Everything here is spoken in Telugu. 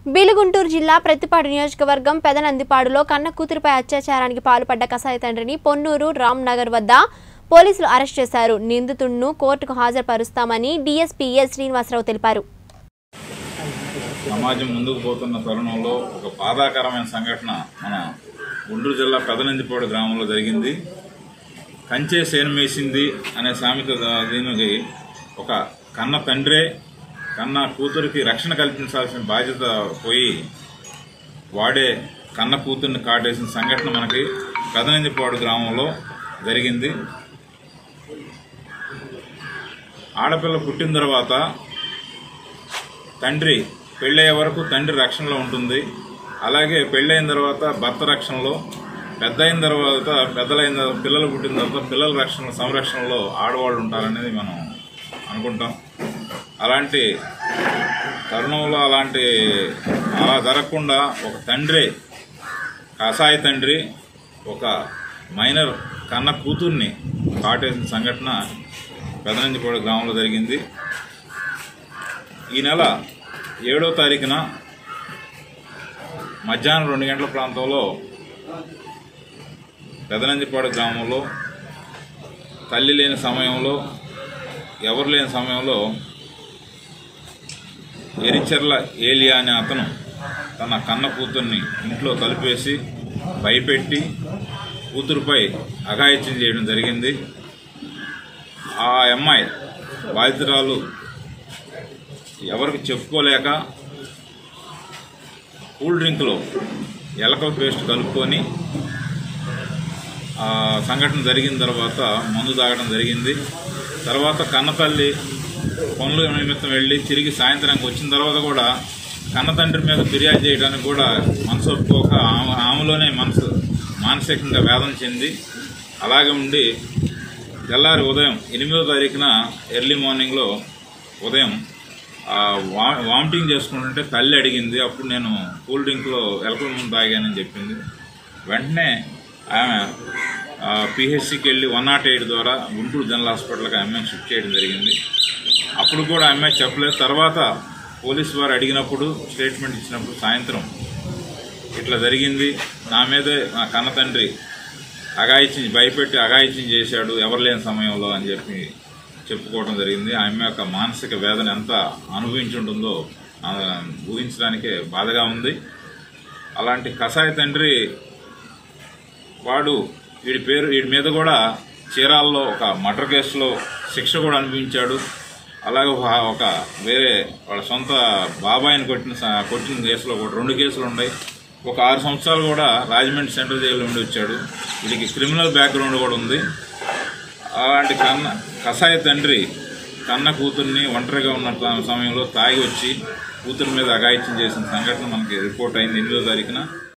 బీలుగుంటూరు జిల్లా ప్రతిపాడు నియోజకవర్గం పెదనందిపాడులో కన్న కూతురుపై అత్యాచారానికి పాల్పడ్డ కసాయి తండ్రిని పొన్నూరు రామ్ నగర్ వద్ద పోలీసులు అరెస్ట్ చేశారు నిందితుడిను కోర్టుకు హాజరుపరుస్తామని డీఎస్పీ ఎస్ శ్రీనివాసరావు తెలిపారు సమాజం ముందుకు పోతున్న తరుణంలో ఒక బాధాకరమైన సంఘటన మన గుంటూరు జిల్లా పెదనందిపాడు గ్రామంలో జరిగింది కంచే సేను మేసింది అనే సామెత దా- దీనికి ఒక కన్న తండ్రే కన్న కూతురికి రక్షణ కల్పించాల్సిన బాధ్యత పోయి వాడే కన్న కూతుర్ని కాటేసిన సంఘటన మనకి పెదనందిపాడు గ్రామంలో జరిగింది ఆడపిల్ల పుట్టిన తర్వాత తండ్రి పెళ్ళయ్యే వరకు తండ్రి రక్షణలో ఉంటుంది అలాగే పెళ్ళైన తర్వాత భర్త రక్షణలో పెద్ద అయిన తర్వాత పెద్దలైన తర్వాత పిల్లలు పుట్టిన తర్వాత పిల్లల రక్షణ సంరక్షణలో ఆడవాళ్ళు ఉంటారనేది మనం అనుకుంటాం అలాంటి తరుణంలో అలాంటి అలా జరగకుండా ఒక తండ్రి కసాయి తండ్రి ఒక మైనర్ కన్న కూతుర్ని కాటేసిన సంఘటన పెదనంజిపాడు గ్రామంలో జరిగింది ఈ నెల ఏడో తారీఖున మధ్యాహ్నం రెండు గంటల ప్రాంతంలో పెదనంజిపాడు గ్రామంలో తల్లి లేని సమయంలో ఎవరు లేని సమయంలో ఎరిచెర్ల ఏలియా అనే అతను తన కన్న కూతుర్ని ఇంట్లో తలుపేసి భయపెట్టి కూతురుపై అఘాయిత్యం చేయడం జరిగింది ఆ అమ్మాయి బాధితురాలు ఎవరికి చెప్పుకోలేక కూల్ డ్రింక్లో ఎలకల పేస్ట్ కలుపుకొని ఆ సంఘటన జరిగిన తర్వాత మందు తాగడం జరిగింది తర్వాత కన్నతల్లి పనుల నిమిత్తం వెళ్ళి తిరిగి సాయంత్రానికి వచ్చిన తర్వాత కూడా కన్నతండ్రి మీద ఫిర్యాదు చేయడానికి కూడా మనసు ఒప్పుకోక ఆమె ఆమెలోనే మనసు మానసికంగా వేదన చెంది అలాగే ఉండి తెల్లారి ఉదయం ఎనిమిదో తారీఖున ఎర్లీ మార్నింగ్లో ఉదయం ఆ, వా వామిటింగ్ చేసుకుంటుంటే తల్లి అడిగింది అప్పుడు నేను కూల్ డ్రింక్లో ఎలకల ముందు తాగానని చెప్పింది వెంటనే ఆమె పిహెచ్సికి వెళ్ళి వన్ నాట్ ఎయిట్ ద్వారా గుంటూరు జనరల్ హాస్పిటల్కి అమ్మాయిని షిఫ్ట్ చేయడం జరిగింది అప్పుడు కూడా అమ్మాయి చెప్పలేదు తర్వాత పోలీసు వారు అడిగినప్పుడు స్టేట్మెంట్ ఇచ్చినప్పుడు సాయంత్రం ఇట్లా జరిగింది నా మీదే నా కన్న తండ్రి అఘాయిత్యం భయపెట్టి అఘాయిత్యం చేశాడు ఎవరు లేని సమయంలో అని చెప్పి చెప్పుకోవడం జరిగింది ఆమె యొక్క మానసిక వేదన ఎంత అనుభవించి ఉంటుందో ఆ, ఊహించడానికే బాధగా ఉంది అలాంటి కసాయి తండ్రి వాడు వీడి పేరు వీడి మీద కూడా చీరాల్లో ఒక మర్డర్ కేసులో శిక్ష కూడా అనుభవించాడు అలాగే ఒక- ఒక వేరే వాళ్ళ సొంత బాబాయిని కొట్టిన స- కొట్టిన కేసులో కూడా రెండు కేసులు ఉన్నాయి ఒక ఆరు సంవత్సరాలు కూడా రాజమండ్రి సెంట్రల్ జైల్లో ఉండి వచ్చాడు వీడికి క్రిమినల్ బ్యాక్గ్రౌండ్ కూడా ఉంది అలాంటి కన్న కసాయి తండ్రి కన్న కూతుర్ని ఒంటరిగా ఉన్న త- సమయంలో తాగి వచ్చి కూతురు మీద అఘాయిత్యం చేసిన సంఘటన మనకి రిపోర్ట్ అయింది ఎనిమిదో తారీఖున